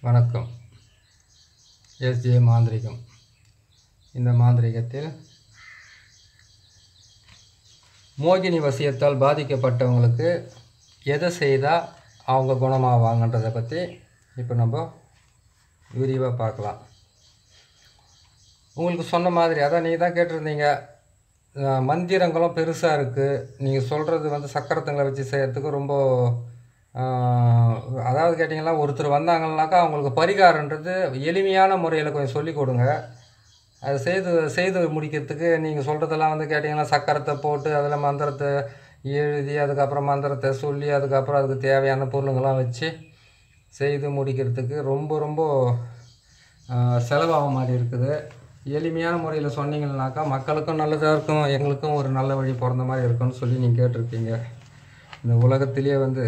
வணக்கம் எஸ்ஜே மாந்திரிகம் இந்த மாந்திரிகத்தில் மோகினி வசியத்தால் பாதிக்கப்பட்டவங்களுக்கு எதை செய்தால் அவங்க குணமாவாங்கன்றதை பற்றி இப்போ நம்ம விரிவாக பார்க்கலாம் உங்களுக்கு சொன்ன மாதிரி அதான் நீங்கள் தான் கேட்டிருந்தீங்க அஹ் மந்திரங்களும் பெருசாக இருக்குது நீங்கள் சொல்கிறது வந்து சக்கரத்துங்களை வச்சு செய்கிறதுக்கு ரொம்ப அஹ், அதாவது கேட்டிங்கன்னா ஒருத்தர் வந்தாங்கன்னாக்கா அவங்களுக்கு பரிகாரன்றது எளிமையான முறையில் கொஞ்சம் சொல்லிக் கொடுங்க அது செய்து செய்து முடிக்கிறதுக்கு நீங்கள் சொல்கிறதெல்லாம் வந்து கேட்டிங்கன்னா சக்கரத்தை போட்டு அதில் மந்திரத்தை எழுதி அதுக்கப்புறம் மந்திரத்தை சொல்லி அதுக்கப்புறம் அதுக்கு தேவையான பொருளுங்கள்லாம் வச்சு செய்து முடிக்கிறதுக்கு ரொம்ப ரொம்ப ஆஹ், செலவாக மாதிரி இருக்குது எளிமையான முறையில் சொன்னீங்கன்னாக்கா மக்களுக்கும் நல்லதாக இருக்கும் எங்களுக்கும் ஒரு நல்ல வழி பிறந்த மாதிரி இருக்கும்னு சொல்லி நீங்கள் கேட்டிருக்கீங்க இந்த உலகத்திலேயே வந்து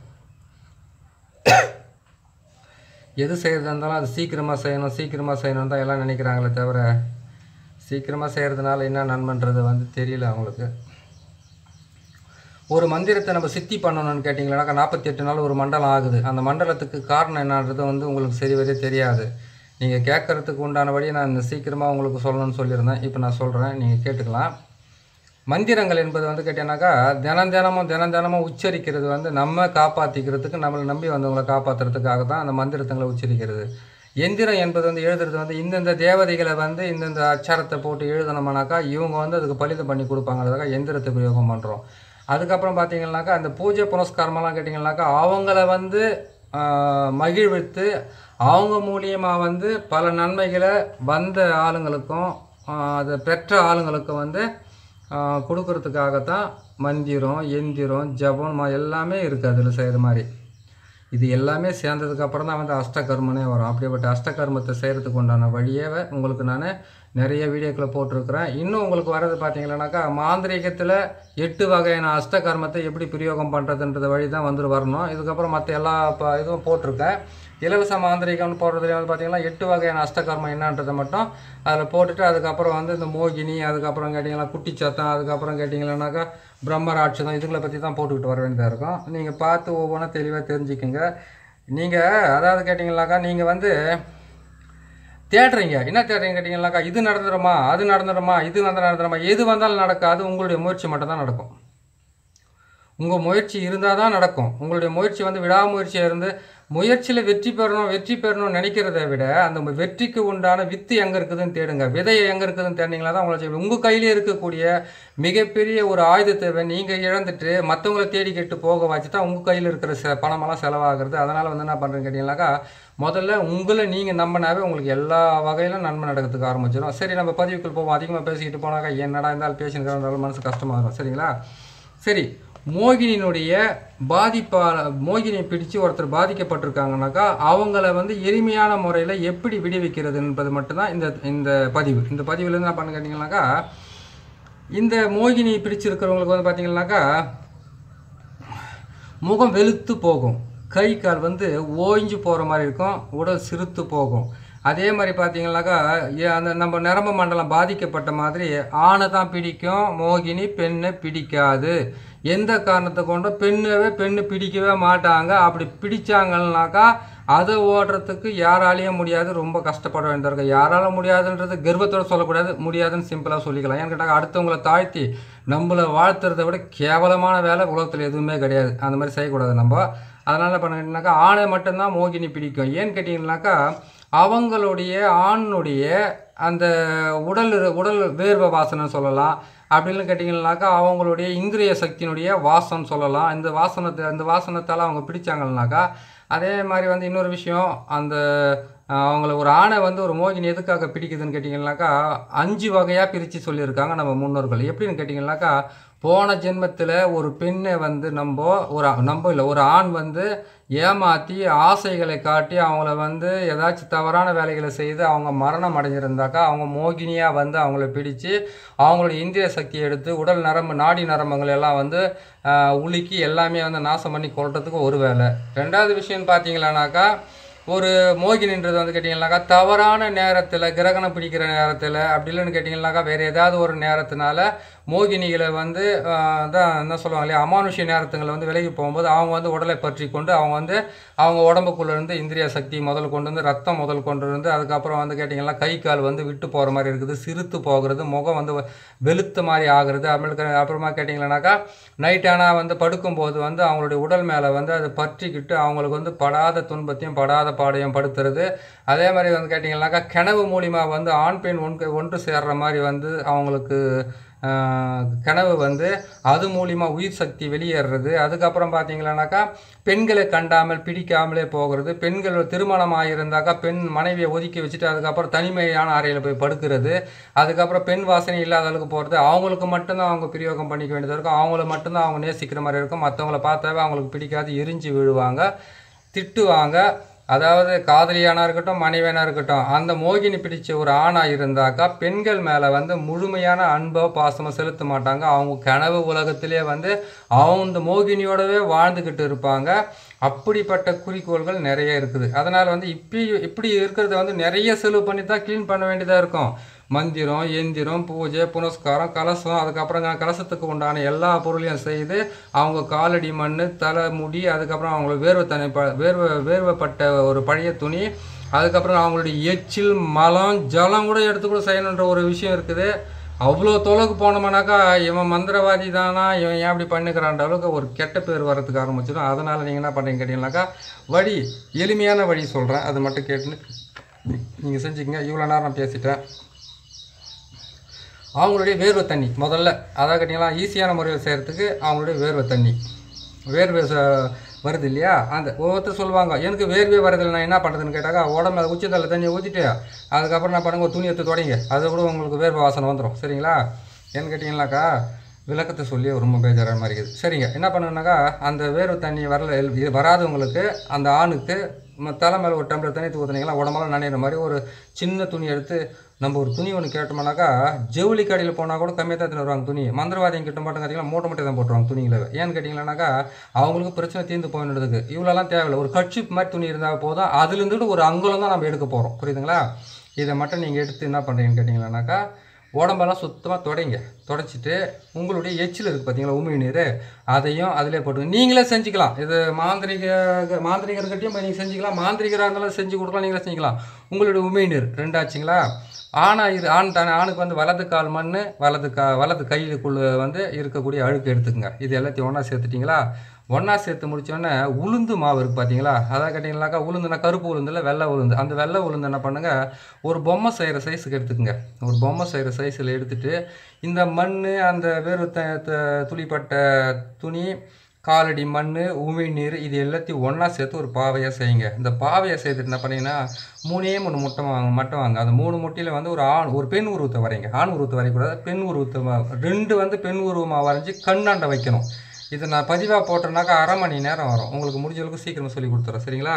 எது செய்கிறதா இருந்தாலும் அது சீக்கிரமாக செய்யணும் சீக்கிரமாக செய்யணும் தான் எல்லாம் நினைக்கிறாங்களே தவிர சீக்கிரமாக செய்கிறதுனால என்ன நன்மைன்றது வந்து தெரியல அவங்களுக்கு ஒரு மந்திரத்தை நம்ம சித்தி பண்ணணும்னு கேட்டிங்களாக்கா நாற்பத்தி எட்டு நாள் ஒரு மண்டலம் ஆகுது அந்த மண்டலத்துக்கு காரணம் என்னன்றது வந்து உங்களுக்கு சரி வரைய தெரியாது நீங்கள் கேட்கறதுக்கு உண்டான வழியை நான் இந்த சீக்கிரமாக உங்களுக்கு சொல்லணும்னு சொல்லியிருந்தேன் இப்போ நான் சொல்கிறேன் நீங்கள் கேட்டுக்கலாம் மந்திரங்கள் என்பது வந்து கேட்டீங்கன்னாக்கா தினம் தினமும் தினம் தினமும் உச்சரிக்கிறது வந்து நம்ம காப்பாற்றிக்கிறதுக்கு நம்மளை நம்பி வந்தவங்களை காப்பாற்றுறதுக்காக தான் அந்த மந்திரத்தங்களை உச்சரிக்கிறது எந்திரம் என்பது வந்து எழுதுறது வந்து இந்தந்த தேவதைகளை வந்து இந்தந்த அச்சாரத்தை போட்டு எழுதணுமானாக்கா இவங்க வந்து அதுக்கு பலிதம் பண்ணி கொடுப்பாங்கிறதுக்காக எந்திரத்தை பிரயோகம் பண்ணுறோம் அதுக்கப்புறம் பார்த்தீங்கன்னாக்கா அந்த பூஜை புனஸ்காரமெல்லாம் கேட்டிங்கன்னாக்கா அவங்கள வந்து ஆஹ், மகிழ்வித்து அவங்க மூலியமாக வந்து பல நன்மைகளை வந்த ஆளுங்களுக்கும் ஆஹ், அதை பெற்ற ஆளுங்களுக்கும் வந்து ஆஹ், கொடுக்கறதுக்காகத்தான் மந்திரம் எந்திரம் ஜபம் ம- எல்லாமே இருக்குது அதில் செய்கிற மாதிரி இது எல்லாமே சேர்ந்ததுக்கு அப்புறம் தான் வந்து அஷ்டகர்மனே வரும் அப்படிப்பட்ட அஷ்டகர்மத்தை செய்கிறதுக்கு உண்டான வழியை உங்களுக்கு நான் நிறைய வீடியோக்களை போட்டிருக்கிறேன் இன்னும் உங்களுக்கு வர்றது பார்த்தீங்கன்னாக்கா மாந்திரீகத்தில் எட்டு வகையான அஷ்டகர்மத்தை எப்படி பிரயோகம் பண்ணுறதுன்றது வழி தான் வந்துட்டு வரணும் இதுக்கப்புறம் மற்ற எல்லா ப இதுவும் போட்டிருக்கேன் இலவச மாந்திரிகம்னு போடுறதுல வந்து பார்த்தீங்கன்னா எட்டு வகையான அஷ்டகர்மம் என்னன்றதை மட்டும் அதில் போட்டுட்டு அதுக்கப்புறம் வந்து இந்த மோகினி அதுக்கப்புறம் கேட்டிங்கன்னா குட்டிச்சத்தம் அதுக்கப்புறம் கேட்டிங்கன்னாக்கா பிரம்மராட்சதம் இதுகளை பற்றி தான் போட்டுக்கிட்டு வர வேண்டியதாக இருக்கும் நீங்கள் பார்த்து ஒவ்வொன்றா தெளிவாக தெரிஞ்சுக்கோங்க நீங்கள் அதாவது கேட்டிங்கனாக்கா நீங்கள் வந்து தேடுறீங்க என்ன தேடுறீங்க கேட்டிங்கனாக்கா இது நடந்துடுமா அது நடந்துடுமா இது வந்து நடந்துடுமா எது வந்தாலும் நடக்காது உங்களுடைய முயற்சி மட்டும் தான் நடக்கும் உங்கள் முயற்சி இருந்தால் தான் நடக்கும் உங்களுடைய முயற்சி வந்து விடாமுயற்சியாக இருந்து முயற்சியில் வெற்றி பெறணும் வெற்றி பெறணும்னு நினைக்கிறத விட அந்த மு- வெற்றிக்கு உண்டான வித்து எங்கே இருக்குதுன்னு தேடுங்க விதையை எங்கே இருக்குதுன்னு தேடினீங்களா தான் உங்களை செய்யும் உங்கள் கையிலே இருக்கக்கூடிய மிகப்பெரிய ஒரு ஆயுதத்தை நீங்கள் இழந்துட்டு மற்றவங்கள தேடி கேட்டு போக வச்சு தான் உங்கள் கையில் இருக்கிற செ பணமெல்லாம் செலவாகிறது அதனால் வந்து என்ன பண்ணுறேன்னு கேட்டிங்கனாக்கா முதல்ல உங்களை நீங்கள் நம்பினாவே உங்களுக்கு எல்லா வகையிலும் நன்மை நடக்கிறதுக்கு ஆரம்பிச்சிடும் சரி நம்ம பதிவுக்குள் போவோம் அதிகமாக பேசிக்கிட்டு போனாக்கா என்னடா இருந்தாலும் பேசினுக்கிறாலும் மனசு கஷ்டமாக இருக்கும் சரிங்களா சரி மோகினியினுடைய பாதிப்பால் மோகினியை பிடிச்சு ஒருத்தர் பாதிக்கப்பட்டிருக்காங்கனாக்கா அவங்கள வந்து எளிமையான முறையில் எப்படி விடுவிக்கிறது என்பது மட்டும்தான் இந்த இந்த பதிவு இந்த பதிவில் என்ன பண்ண கேட்டிங்கனாக்கா இந்த மோகினி பிடிச்சிருக்கிறவங்களுக்கு வந்து பார்த்தீங்கன்னாக்கா முகம் வெளுத்து போகும் கை கால் வந்து ஓய்ஞ்சு போகிற மாதிரி இருக்கும் உடல் சிறுத்து போகும் அதே மாதிரி பார்த்தீங்கன்னாக்கா ஏ- அந்த நம்ம நரம்பு மண்டலம் பாதிக்கப்பட்ட மாதிரி ஆணை தான் பிடிக்கும் மோகினி பெண்ணை பிடிக்காது எந்த காரணத்தை கொண்டும் பெண்ணவே பெண்ணு பிடிக்கவே மாட்டாங்க அப்படி பிடிச்சாங்கன்னாக்கா அதை ஓடுறதுக்கு யாராலையும் முடியாது ரொம்ப கஷ்டப்பட வேண்டியிருக்கும் யாரால முடியாதுன்றது கர்வத்தோட சொல்லக்கூடாது முடியாதுன்னு சிம்பிளாக சொல்லிக்கலாம் ஏன்னு கேட்டால் அடுத்தவங்களை தாழ்த்தி நம்மளை வாழ்த்துறதை விட கேவலமான வேலை உலகத்தில் எதுவுமே கிடையாது அந்த மாதிரி செய்யக்கூடாது நம்ம அதனால் என்ன பண்ணிட்டீங்கன்னாக்கா ஆணை மட்டும்தான் மோகினி பிடிக்கும் ஏன்னு கேட்டிங்கனாக்கா அவங்களுடைய ஆணுடைய அந்த உடல் உடல் வேர்வை வாசனை சொல்லலாம் அப்படின்னு கேட்டிங்கனாக்கா அவங்களுடைய இந்திரிய சக்தியினுடைய வாசம் சொல்லலாம் இந்த வாசனத்தை அந்த வாசனத்தால் அவங்க பிடிச்சாங்கன்னாக்கா அதே மாதிரி வந்து இன்னொரு விஷயம் அந்த அஹ், அவங்கள ஒரு ஆணை வந்து ஒரு மோகினி எதுக்காக பிடிக்குதுன்னு கேட்டிங்கனாக்கா அஞ்சு வகையாக பிரித்து சொல்லியிருக்காங்க நம்ம முன்னோர்கள் எப்படின்னு கேட்டிங்கனாக்கா போன ஜென்மத்தில் ஒரு பெண்ணை வந்து நம்ம ஒரு நம்ம இல்லை ஒரு ஆண் வந்து ஏமாற்றி ஆசைகளை காட்டி அவங்கள வந்து ஏதாச்சும் தவறான வேலைகளை செய்து அவங்க மரணம் அடைஞ்சிருந்தாக்கா அவங்க மோகினியாக வந்து அவங்கள பிடிச்சு அவங்களுடைய இந்திரிய சக்தியை எடுத்து உடல் நரம்பு நாடி நரம்புகள் எல்லாம் வந்து ஆஹ், உலுக்கி எல்லாமே வந்து நாசம் பண்ணி கொள்றதுக்கு ஒரு வேலை ரெண்டாவது விஷயம் பார்த்தீங்களானாக்கா ஒரு மோகினின்றது வந்து கேட்டிங்கன்னாக்கா தவறான நேரத்தில் கிரகணம் பிடிக்கிற நேரத்தில் அப்படி இல்லைன்னு கேட்டிங்கன்னாக்கா வேறு ஏதாவது ஒரு நேரத்தினால மோகினிகளை வந்து ஆஹ், தான் என்ன சொல்லுவாங்க இல்லையா அமானுஷ்ய நேரத்துங்களை வந்து விலகி போகும்போது அவங்க வந்து உடலை பற்றி கொண்டு அவங்க வந்து அவங்க உடம்புக்குள்ள இருந்து இந்திரிய சக்தி முதல் கொண்டு வந்து ரத்தம் முதல் கொண்டு இருந்து அதுக்கப்புறம் வந்து கேட்டிங்கன்னா கை கால் வந்து விட்டு போகிற மாதிரி இருக்குது சிறுத்து போகிறது முகம் வந்து வெளுத்த மாதிரி ஆகுறது அப்புறம் அப்புறமா கேட்டிங்கன்னாக்கா நைட் ஆனால் வந்து படுக்கும்போது வந்து அவங்களுடைய உடல் மேலே வந்து அது பற்றிக்கிட்டு அவங்களுக்கு வந்து படாத துன்பத்தையும் படாத பாடையும் படுத்துறது அதே மாதிரி வந்து கேட்டிங்கன்னாக்கா கனவு மூலிமா வந்து ஆண் பெண் ஒன்று ஒன்று சேர்ற மாதிரி வந்து அவங்களுக்கு ஆஹ், கனவு வந்து அது மூலிமா உயிர் சக்தி வெளியேறுறது அதுக்கப்புறம் பார்த்தீங்கன்னாக்கா பெண்களை கண்டாமல் பிடிக்காமலே போகிறது பெண்கள் திருமணமாக இருந்தாக்கா பெண் மனைவியை ஒதுக்கி வச்சுட்டு அதுக்கப்புறம் தனிமையான அறையில் போய் படுக்கிறது அதுக்கப்புறம் பெண் வாசனை இல்லாத அளவுக்கு போகிறது அவங்களுக்கு மட்டும்தான் அவங்க பிரயோகம் பண்ணிக்க வேண்டியதாக இருக்கும் அவங்கள மட்டும்தான் அவங்க நேசிக்கிற மாதிரி இருக்கும் மற்றவங்கள பார்த்தாவே அவங்களுக்கு பிடிக்காது எரிஞ்சு விழுவாங்க திட்டுவாங்க அதாவது காதலியானா இருக்கட்டும் மனைவியானா இருக்கட்டும் அந்த மோகினி பிடிச்ச ஒரு ஆணா இருந்தாக்கா பெண்கள் மேலே வந்து முழுமையான அன்போ பாசமோ செலுத்த மாட்டாங்க அவங்க கனவு உலகத்திலே வந்து அவங்க இந்த மோகினியோடவே வாழ்ந்துக்கிட்டு இருப்பாங்க அப்படிப்பட்ட குறிக்கோள்கள் நிறைய இருக்குது அதனால் வந்து இப்படி இப்படி இருக்கிறத வந்து நிறைய செலவு பண்ணி தான் க்ளீன் பண்ண வேண்டியதாக இருக்கும் மந்திரம் எந்திரம் பூஜை புனஸ்காரம் கலசம் அதுக்கப்புறம் க- கலசத்துக்கு உண்டான எல்லா பொருளையும் செய்து அவங்க காலடி மண் தலை முடி அதுக்கப்புறம் அவங்களுக்கு வேர்வை தனி ப வேர்வை வேர்வைப்பட்ட ஒரு பழைய துணி அதுக்கப்புறம் அவங்களுடைய எச்சில் மலம் ஜலம் கூட எடுத்து கூட செய்யணுன்ற ஒரு விஷயம் இருக்குது அவ்வளோ தொலைக்கு போனோம்னாக்கா இவன் மந்திரவாதி தானா இவன் ஏன் இப்படி பண்ணுக்கிறான்ற அளவுக்கு ஒரு கெட்ட பேர் வரதுக்கு ஆரம்பிச்சிடும் அதனால் நீங்கள் என்ன பண்ணுறீங்க கேட்டிங்கனாக்கா வழி எளிமையான வழி சொல்கிறேன் அது மட்டும் கேட்டுன்னு நீங்கள் செஞ்சுக்கங்க இவ்வளோ நேரம் நான் பேசிட்டேன் அவங்களுடைய வேர்வை தண்ணி முதல்ல அதாவது கேட்டிங்களா ஈஸியான முறையில் செய்கிறதுக்கு அவங்களுடைய வேர்வை தண்ணி வேர்வை ச- வருது இல்லையா அந்த ஒவ்வொருத்தர் சொல்லுவாங்க எனக்கு வேர்வே வரதில்லை நான் என்ன பண்ணுறதுன்னு கேட்டாக்கா உடம்புல உச்சத்தலை தண்ணியை ஊற்றிட்டு அதுக்கப்புறம் என்ன பண்ணுங்க ஒரு துணி எடுத்து தொடங்க அது கூட உங்களுக்கு வேர்வை வாசனை வந்துடும் சரிங்களா ஏன்னு கேட்டிங்கனாக்கா விளக்கத்தை சொல்லி ரொம்ப பேஜாரான மாதிரி இருக்குது சரிங்க என்ன பண்ணுனாக்கா அந்த வேர்வை தண்ணி வரல இது வராதவங்களுக்கு அந்த ஆணுக்கு ம- தலை மேலே ஒரு டம்ளர் தண்ணி ஊற்றுனீங்களா உடம்பெல்லாம் நனையிற மாதிரி ஒரு சின்ன துணி எடுத்து நம்ம ஒரு துணி ஒன்று கேட்டோம்னாக்கா ஜவுளி கடையில் போனால் கூட கம்மியாக தான் எடுத்துன்னு வருவாங்க துணி மந்திரவாதிங்க கிட்ட மட்டும் பார்த்தீங்கன்னா மூட்டை மூட்டை தான் போட்டுருவாங்க துணிகளை ஏன்னு கேட்டிங்களானாக்கா அவங்களுக்கு பிரச்சனை தீர்ந்து போயிடுறதுக்கு இவ்வளோலாம் தேவையில்லை ஒரு கட்சி மாதிரி துணி இருந்தால் போதும் அதுலேருந்துட்டு ஒரு அங்குலம் தான் நம்ம எடுக்க போகிறோம் புரியுதுங்களா இதை மட்டும் நீங்கள் எடுத்து என்ன பண்ணுறீங்கன்னு கேட்டிங்களானாக்கா உடம்பெல்லாம் சுத்தமாக தொடங்க தொடச்சிட்டு உங்களுடைய எச்சில் இருக்குது பார்த்தீங்களா உமிழ் நீர் அதையும் அதிலே போட்டு நீங்களே செஞ்சுக்கலாம் இது மாந்திரிக மாந்திரிகர்கிட்டையும் போய் நீங்கள் செஞ்சுக்கலாம் மாந்திரிகராக இருந்தாலும் செஞ்சு கொடுக்கலாம் நீங்களே செஞ்சுக்கலாம் உங்களுடைய உமிழ் நீர் ரெண்டாச்சுங்களா ஆனா இது ஆண் தானே ஆணுக்கு வந்து வலது கால் மண் வலது கா வலது கையிலுக்குள்ள வந்து இருக்கக்கூடிய அழுக்கு எடுத்துக்கங்க இது எல்லாத்தையும் ஒன்றா சேர்த்துட்டிங்களா ஒன்றா சேர்த்து முடிச்சோடனே உளுந்து மாவு இருக்குது பார்த்தீங்களா அதான் கேட்டிங்கனாக்கா உளுந்துனா கருப்பு உளுந்துல வெள்ளை உளுந்து அந்த வெள்ளை உளுந்து என்ன பண்ணுங்க ஒரு பொம்மை செய்கிற சைஸுக்கு எடுத்துக்கங்க ஒரு பொம்மை செய்கிற சைஸில் எடுத்துட்டு இந்த மண் அந்த வேறு த த- துளிப்பட்ட துணி காலடி மண் உமிழ்நீர் இது எல்லாத்தையும் ஒன்றா சேர்த்து ஒரு பாவையாக செய்யுங்க இந்த பாவையை செய்துட்டு என்ன பண்ணீங்கன்னா மூணே மூணு முட்டை வாங்க மட்டும் வாங்க அந்த மூணு முட்டையில் வந்து ஒரு ஆண் ஒரு பெண் உருவத்தை வரைங்க ஆண் உருவத்தை வரையக்கூடாது பெண் உருவத்தை வ- ரெண்டு வந்து பெண் உருவமாக வரைஞ்சி கண்ணாண்ட வைக்கணும் இது நான் பதிவாக போட்டேன்னாக்கா அரை மணி நேரம் வரும் உங்களுக்கு முடிஞ்ச அளவுக்கு சீக்கிரம் சொல்லி கொடுத்துறேன் சரிங்களா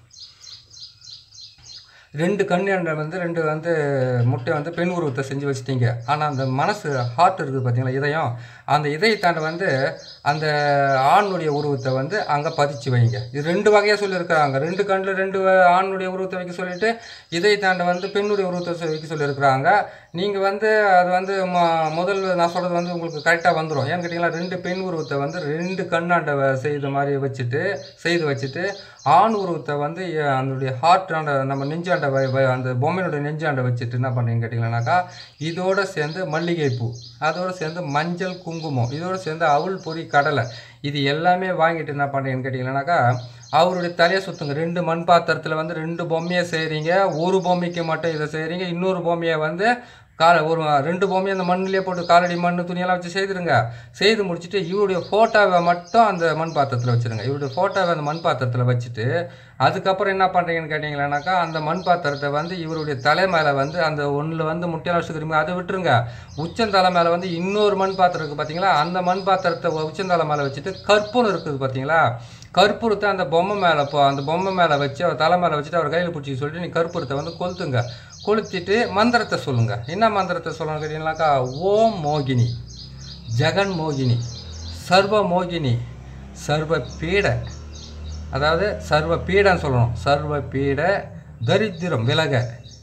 ரெண்டு கண்ணாண்ட வந்து ரெண்டு வந்து முட்டை வந்து பெண் உருவத்தை செஞ்சு வச்சிட்டீங்க ஆனால் அந்த மனசு ஹார்ட் இருக்குது பார்த்தீங்களா இதயம் அந்த இதயத்தாண்ட வந்து அந்த ஆணுடைய உருவத்தை வந்து அங்கே பதிச்சு வைங்க இது ரெண்டு வகையாக சொல்லியிருக்கிறாங்க ரெண்டு கண்ணில் ரெண்டு வ- ஆணுடைய உருவத்தை வைக்க சொல்லிட்டு இதயத்தாண்ட வந்து பெண்ணுடைய உருவத்தை சொ- வைக்க சொல்லியிருக்கிறாங்க நீங்கள் வந்து அது வந்து ம- முதல் நான் சொல்கிறது வந்து உங்களுக்கு கரெக்டாக வந்துடும் ஏன்னு கேட்டிங்களா ரெண்டு பெண் உருவத்தை வந்து ரெண்டு கண்ணாண்ட வ- செய்த மாதிரி வச்சுட்டு செய்து வச்சுட்டு ஆண் உருவத்தை வந்து எ- அதனுடைய ஹார்ட்டாண்ட நம்ம நெஞ்சாண்ட வ- வ- அந்த பொம்மையோட நெஞ்சாண்ட வச்சுட்டு என்ன பண்ணுறீங்க கேட்டிங்கன்னாக்கா இதோட சேர்ந்து மல்லிகைப்பூ அதோட சேர்ந்து மஞ்சள் குங்குமம் இதோட சேர்ந்து அவுள் பொரி கடலை இது எல்லாமே வாங்கிட்டு என்ன பண்ணுறீங்கன்னு கேட்டிங்கன்னாக்கா அவருடைய தலையை சுற்றுங்க ரெண்டு மண் பாத்திரத்தில் வந்து ரெண்டு பொம்மையை செய்கிறீங்க ஒரு பொம்மைக்கு மட்டும் இதை செய்கிறீங்க இன்னொரு பொம்மையை வந்து கால ஒரு ரெண்டு பொம்மையை அந்த மண்ணிலே போட்டு காலடி மண் துணியெல்லாம் வச்சு செய்துருங்க செய்து முடிச்சுட்டு இவருடைய ஃபோட்டோவை மட்டும் அந்த மண் பாத்திரத்தில் வச்சுருங்க இவருடைய ஃபோட்டோவை அந்த மண் பாத்திரத்தில் வச்சுட்டு அதுக்கப்புறம் என்ன பண்ணுறீங்கன்னு கேட்டிங்களானாக்கா அந்த மண் பாத்திரத்தை வந்து இவருடைய தலை மேலே வந்து அந்த ஒன்றில் வந்து முட்டையெல்லாம் வச்சுக்கிறீங்க அதை விட்டுருங்க உச்சந்தலை மேலே வந்து இன்னொரு மண் பாத்திரம் இருக்குது பார்த்தீங்களா அந்த மண் பாத்திரத்தை உச்சந்தலை மேலே வச்சுட்டு கற்பூரம் இருக்குது பார்த்தீங்களா கற்பூரத்தை அந்த பொம்மை மேலே போ அந்த பொம்மை மேலே வச்சு அவர் தலை மேலே வச்சுட்டு அவர் கையில் பிடிச்சி சொல்லிட்டு நீ கற்பூரத்தை வந்து கொளுத்துங்க கொளுத்திட்டு மந்திரத்தை சொல்லுங்க என்ன மந்திரத்தை சொல்லணும் கேட்டீங்கன்னாக்கா ஓம் மோகினி ஜெகன் மோகினி சர்வ மோகினி சர்வ பீட அதாவது சர்வ பீடன்னு சொல்லணும் சர்வ பீட தரித்திரம் விலக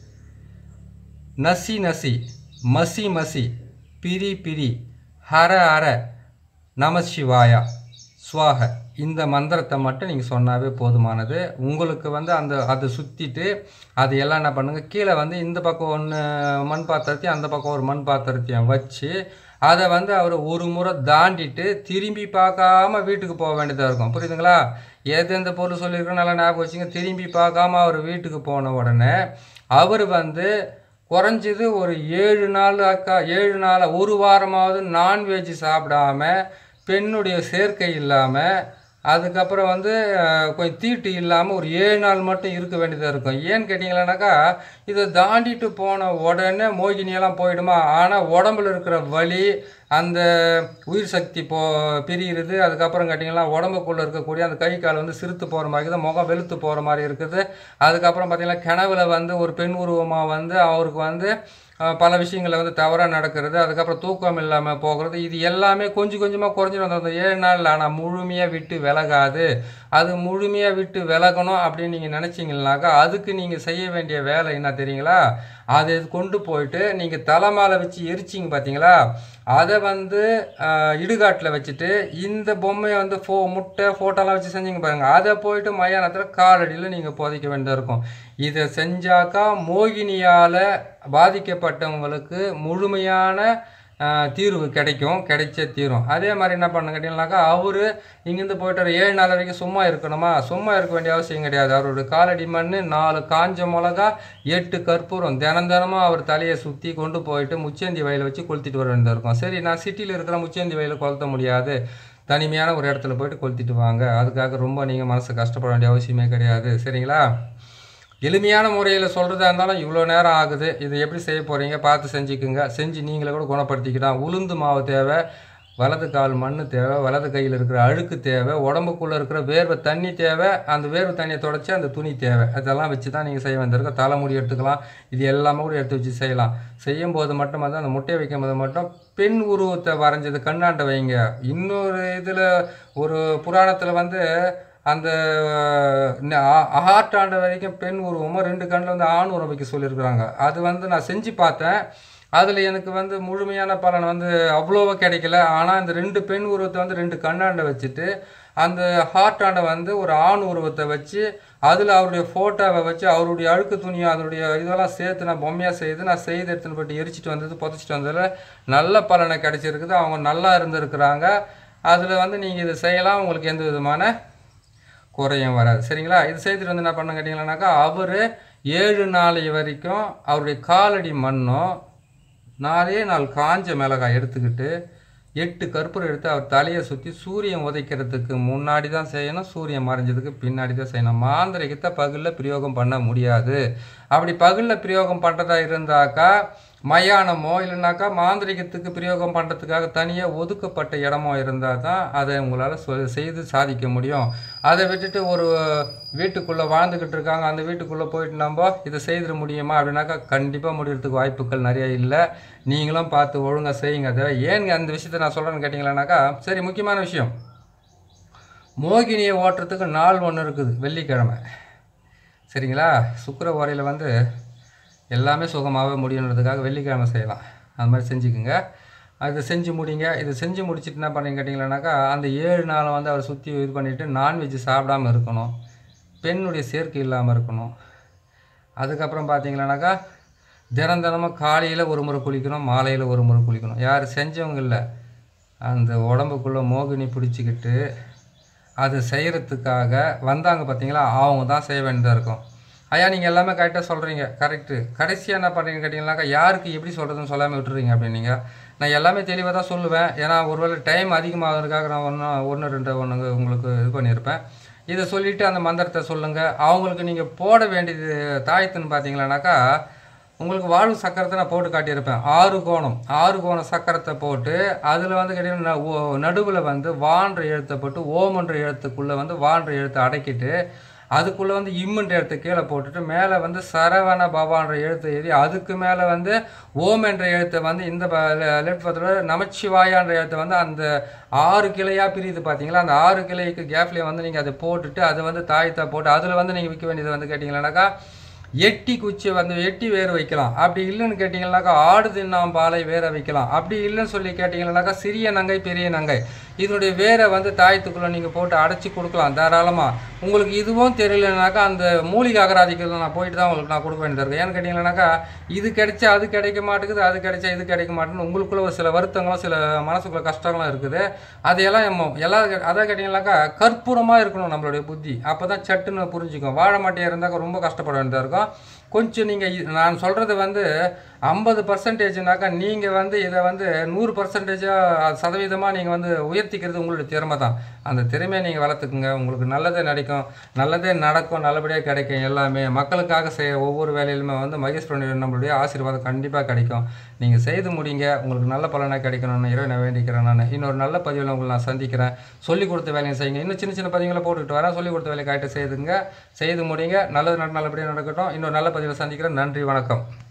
நசி நசி மசி மசி பிரி பிரி ஹர ஹர நம சிவாயா ஸ்வாக இந்த மந்திரத்தை மட்டும் நீங்கள் சொன்னாவே போதுமானது உங்களுக்கு வந்து அந்த அதை சுற்றிட்டு அது எல்லாம் என்ன பண்ணுங்கள் கீழே வந்து இந்த பக்கம் ஒன்று மண் பாத்திரத்தையும் அந்த பக்கம் ஒரு மண் பாத்திரத்தையும் வச்சு அதை வந்து அவர் ஒரு முறை தாண்டிட்டு திரும்பி பார்க்காம வீட்டுக்கு போக வேண்டியதாக இருக்கும் புரியுதுங்களா எந்தெந்த பொருள் சொல்லியிருக்கோம் நல்லா ஞாபகம் வச்சுங்க திரும்பி பார்க்காம அவர் வீட்டுக்கு போன உடனே அவர் வந்து குறைஞ்சது ஒரு ஏழு நாள் அக்கா ஏழு நாள் ஒரு வாரமாவது நான்வெஜ் சாப்பிடாம பெண்ணுடைய சேர்க்கை இல்லாமல் அதுக்கப்புறம் வந்து அஹ், கொஞ்சம் தீட்டு இல்லாமல் ஒரு ஏழு நாள் மட்டும் இருக்க வேண்டியதாக இருக்கும் ஏன்னு கேட்டிங்களானாக்கா இதை தாண்டிட்டு போன உடனே மோகினியெல்லாம் போயிடுமா ஆனால் உடம்புல இருக்கிற வலி அந்த உயிர் சக்தி போ பிரியுறது அதுக்கப்புறம் கேட்டிங்கன்னா உடம்புக்குள்ளே இருக்கக்கூடிய அந்த கை கால் வந்து சிறுத்து போகிற மாதிரி இருக்குது முகம் வெளுத்து போகிற மாதிரி இருக்குது அதுக்கப்புறம் பார்த்திங்கன்னா கனவுல வந்து ஒரு பெண் உருவமாக வந்து அவருக்கு வந்து அஹ், பல விஷயங்களில் வந்து தவறாக நடக்கிறது அதுக்கப்புறம் தூக்கம் இல்லாமல் போகிறது இது எல்லாமே கொஞ்சம் கொஞ்சமாக குறைஞ்சிட்டு வந்தது அந்த ஏழு நாளில் ஆனால் முழுமையாக விட்டு விலகாது அது முழுமையாக விட்டு விலகணும் அப்படின்னு நீங்கள் நினச்சிங்கனாக்கா அதுக்கு நீங்கள் செய்ய வேண்டிய வேலை என்ன தெரியுங்களா அதை கொண்டு போயிட்டு நீங்கள் தலைமாலை வச்சு எரிச்சிங்க பார்த்தீங்களா அதை வந்து இடுகாட்டில் வச்சுட்டு இந்த பொம்மையை வந்து ஃபோ முட்டை ஃபோட்டோலாம் வச்சு செஞ்சீங்க பாருங்கள் அதை போயிட்டு மயானத்தில் காலடியில் நீங்கள் புதைக்க வேண்டியதாக இருக்கும் இதை செஞ்சாக்கா மோகினியால் பாதிக்கப்பட்டவங்களுக்கு முழுமையான ஆஹ், தீர்வு கிடைக்கும் கிடைச்ச தீரும் அதே மாதிரி என்ன பண்ண கேட்டீங்கன்னாக்கா அவர் இங்கேருந்து போயிட்டு ஒரு ஏழு நாள் வரைக்கும் சும்மா இருக்கணுமா சும்மா இருக்க வேண்டிய அவசியம் கிடையாது அவரோட காலடி மண் நாலு காஞ்ச மிளகா எட்டு கற்பூரம் தினம் தினமும் அவர் தலையை சுற்றி கொண்டு போயிட்டு முச்சேந்தி வயலை வச்சு கொளுத்திட்டு வர வேண்டியதாக இருக்கும் சரி நான் சிட்டியில் இருக்கிற முச்சேந்தி வயலை கொளுத்த முடியாது தனிமையான ஒரு இடத்துல போயிட்டு கொளுத்திட்டு வாங்க அதுக்காக ரொம்ப நீங்கள் மனசு கஷ்டப்பட வேண்டிய அவசியமே கிடையாது சரிங்களா எளிமையான முறையில் சொல்கிறதா இருந்தாலும் இவ்வளோ நேரம் ஆகுது இது எப்படி செய்ய போகிறீங்க பார்த்து செஞ்சுக்குங்க செஞ்சு நீங்களே கூட குணப்படுத்திக்கலாம் உளுந்து மாவு தேவை வலது கால் மண் தேவை வலது கையில் இருக்கிற அழுக்கு தேவை உடம்புக்குள்ளே இருக்கிற வேர்வை தண்ணி தேவை அந்த வேர்வை தண்ணியை தொடச்சி அந்த துணி தேவை அதெல்லாம் வச்சு தான் நீங்கள் செய்ய வந்திருக்க தலைமுடி எடுத்துக்கலாம் இது எல்லாமே கூட எடுத்து வச்சு செய்யலாம் செய்யும் போது மட்டும் வந்து அந்த முட்டையை வைக்கும் போது மட்டும் பெண் உருவத்தை வரைஞ்சது கண்ணாண்ட வைங்க இன்னொரு இதில் ஒரு புராணத்தில் வந்து அந்த ஆட்டாண்ட வரைக்கும் பெண் உருவமும் ரெண்டு கண்ணில் வந்து ஆண் உருவம் வைக்க சொல்லியிருக்கிறாங்க அது வந்து நான் செஞ்சு பார்த்தேன் அதில் எனக்கு வந்து முழுமையான பலன் வந்து அவ்வளோவா கிடைக்கல ஆனால் இந்த ரெண்டு பெண் உருவத்தை வந்து ரெண்டு கண்ணாண்ட வச்சுட்டு அந்த ஹார்ட்டாண்ட வந்து ஒரு ஆண் உருவத்தை வச்சு அதில் அவருடைய ஃபோட்டோவை வச்சு அவருடைய அழுக்கு துணியை அதனுடைய இதெல்லாம் சேர்த்து நான் பொம்மையாக செய்து நான் செய்து எடுத்துன்னு போயிட்டு எரிச்சிட்டு வந்தது புதைச்சிட்டு வந்ததில் நல்ல பலனை கிடைச்சிருக்குது அவங்க நல்லா இருந்திருக்கிறாங்க அதில் வந்து நீங்கள் இதை செய்யலாம் உங்களுக்கு எந்த விதமான குறையும் வராது சரிங்களா இது செய்துட்டு வந்து என்ன பண்ண கேட்டிங்களானாக்கா அவர் ஏழு நாள் வரைக்கும் அவருடைய காலடி மண்ணும் நாலே நாள் காஞ்ச மிளகாய் எடுத்துக்கிட்டு எட்டு கற்பூரம் எடுத்து அவர் தலையை சுற்றி சூரியன் உதைக்கிறதுக்கு முன்னாடி தான் செய்யணும் சூரியன் மறைஞ்சதுக்கு பின்னாடி தான் செய்யணும் மாந்திரிகத்தை பகலில் பிரயோகம் பண்ண முடியாது அப்படி பகலில் பிரயோகம் பண்ணுறதா இருந்தாக்கா மயானமோ இல்லைனாக்கா மாந்திரிகத்துக்கு பிரயோகம் பண்ணுறதுக்காக தனியாக ஒதுக்கப்பட்ட இடமோ இருந்தால் தான் அதை உங்களால் சொ செய்து சாதிக்க முடியும் அதை விட்டுட்டு ஒரு வீட்டுக்குள்ளே வாழ்ந்துக்கிட்டு இருக்காங்க அந்த வீட்டுக்குள்ளே போயிட்டு நம்ம இதை செய்திட முடியுமா அப்படின்னாக்கா கண்டிப்பாக முடியறதுக்கு வாய்ப்புகள் நிறைய இல்லை நீங்களும் பார்த்து ஒழுங்காக செய்யுங்க அதை ஏங்க அந்த விஷயத்தை நான் சொல்கிறேன்னு கேட்டிங்களானாக்கா சரி முக்கியமான விஷயம் மோகினியை ஓட்டுறதுக்கு நாள் ஒன்று இருக்குது வெள்ளிக்கிழமை சரிங்களா சுக்கிர ஓரையில் வந்து எல்லாமே சுகமாகவே முடியுன்றதுக்காக வெள்ளிக்கிழமை செய்யலாம் அது மாதிரி செஞ்சுக்குங்க அது செஞ்சு முடிங்க இது செஞ்சு முடிச்சுட்டு என்ன பண்ணீங்க கேட்டிங்களானாக்கா அந்த ஏழு நாளை வந்து அவர் சுற்றி இது பண்ணிவிட்டு நான்வெஜ் சாப்பிடாம இருக்கணும் பெண்ணுடைய சேர்க்கை இல்லாமல் இருக்கணும் அதுக்கப்புறம் பார்த்தீங்களானாக்கா தினம் தினமும் காலையில் ஒரு முறை குளிக்கணும் மாலையில் ஒரு முறை குளிக்கணும் யார் செஞ்சவங்க இல்லை அந்த உடம்புக்குள்ளே மோகினி பிடிச்சிக்கிட்டு அது செய்கிறதுக்காக வந்தாங்க பார்த்தீங்களா அவங்க தான் செய்ய வேண்டியதாக இருக்கும் ஐயா நீங்கள் எல்லாமே கரெக்டாக சொல்கிறீங்க கரெக்டு கடைசியாக என்ன பண்ணுறீங்க கேட்டிங்கனாக்கா யாருக்கு எப்படி சொல்கிறதுன்னு சொல்லாமல் விட்டுறீங்க அப்படின்னீங்க நான் எல்லாமே தெளிவாக தான் சொல்லுவேன் ஏன்னா ஒருவேளை டைம் அதிகமாகிறதுக்காக நான் ஒன்று ஒன்று ரெண்டு ஒன்று உங்களுக்கு இது பண்ணியிருப்பேன் இதை சொல்லிவிட்டு அந்த மந்திரத்தை சொல்லுங்கள் அவங்களுக்கு நீங்கள் போட வேண்டியது தாயத்துன்னு பார்த்தீங்களானாக்கா உங்களுக்கு வாழ்வு சக்கரத்தை நான் போட்டு காட்டியிருப்பேன் ஆறு கோணம் ஆறு கோண சக்கரத்தை போட்டு அதில் வந்து கேட்டிங்கன்னா நடுவில் வந்து வான்ற எழுத்தை போட்டு ஓமன்ற எழுத்துக்குள்ளே வந்து வான்ற எழுத்தை அடக்கிட்டு அதுக்குள்ளே வந்து இம்முன்ற எழுத்து கீழே போட்டுட்டு மேலே வந்து சரவண பவான்ற எழுத்து எழுதி அதுக்கு மேலே வந்து ஓம் என்ற எழுத்தை வந்து இந்த லெஃப்ட் பக்கத்தில் நமச்சிவாயான்ற எழுத்தை வந்து அந்த ஆறு கிளையாக பிரியுது பார்த்தீங்களா அந்த ஆறு கிளைக்கு கேப்லேயே வந்து நீங்கள் அதை போட்டுட்டு அதை வந்து தாயத்தை போட்டு அதில் வந்து நீங்கள் விற்க வேண்டியது வந்து கேட்டிங்கன்னாக்கா எட்டி குச்சி வந்து எட்டி வேற வைக்கலாம் அப்படி இல்லைன்னு கேட்டிங்கன்னாக்கா ஆடு தின்னாம் பாலை வேற வைக்கலாம் அப்படி இல்லைன்னு சொல்லி கேட்டிங்கன்னாக்கா சிறிய நங்கை பெரிய நங்கை இதனுடைய வேரை வந்து தாயத்துக்குள்ளே நீங்கள் போட்டு அடைச்சி கொடுக்கலாம் தாராளமாக உங்களுக்கு இதுவும் தெரியலனாக்கா அந்த மூலிகை அகராதிக்கு நான் போயிட்டு தான் உங்களுக்கு நான் கொடுக்க வேண்டியது இருக்கு ஏன்னு கேட்டிங்கன்னாக்கா இது கிடைச்சா அது கிடைக்க மாட்டேங்குது அது கிடைச்சா இது கிடைக்க மாட்டேங்குது உங்களுக்குள்ள ஒரு சில வருத்தங்களும் சில மனசுக்குள்ள கஷ்டங்களும் இருக்குது அதையெல்லாம் நம்ம எல்லாம் அதான் கேட்டிங்கன்னாக்கா கற்பூரமாக இருக்கணும் நம்மளுடைய புத்தி அப்போ தான் சட்டுன்னு புரிஞ்சுக்கும் வாழை மாட்டியாக இருந்தாக்கா ரொம்ப கஷ்டப்பட வேண்டியதாக இருக்கும் கொஞ்சம் நீங்கள் நான் சொல்கிறது வந்து ஐம்பது பர்சன்டேஜ்னாக்கா நீங்கள் வந்து இதை வந்து நூறு பர்சன்டேஜாக சதவீதமாக நீங்கள் வந்து உயர்த்திக்கிறது உங்களுடைய திறமை தான் அந்த திறமையை நீங்கள் வளர்த்துக்குங்க உங்களுக்கு நல்லதே நடிக்கும் நல்லதே நடக்கும் நல்லபடியாக கிடைக்கும் எல்லாமே மக்களுக்காக செய்ய ஒவ்வொரு வேலையிலுமே வந்து மகேஷ் பிரணியன் நம்மளுடைய ஆசீர்வாதம் கண்டிப்பாக கிடைக்கும் நீங்கள் செய்து முடிங்க உங்களுக்கு நல்ல பலனாக கிடைக்கணும்னு இறைவனை வேண்டிக்கிறேன் நான் இன்னொரு நல்ல பதிவில் உங்களை நான் சந்திக்கிறேன் சொல்லி கொடுத்த வேலையை செய்யுங்க இன்னும் சின்ன சின்ன பதிவுகளை போட்டுக்கிட்டு வரேன் சொல்லி கொடுத்த வேலையை கரெக்டாக செய்துங்க செய்து முடிங்க நல்லது நட நல்லபடியாக நடக்கட்டும் இன்னொரு நல்ல பதிவில் சந்திக்கிறேன் நன்றி வணக்கம்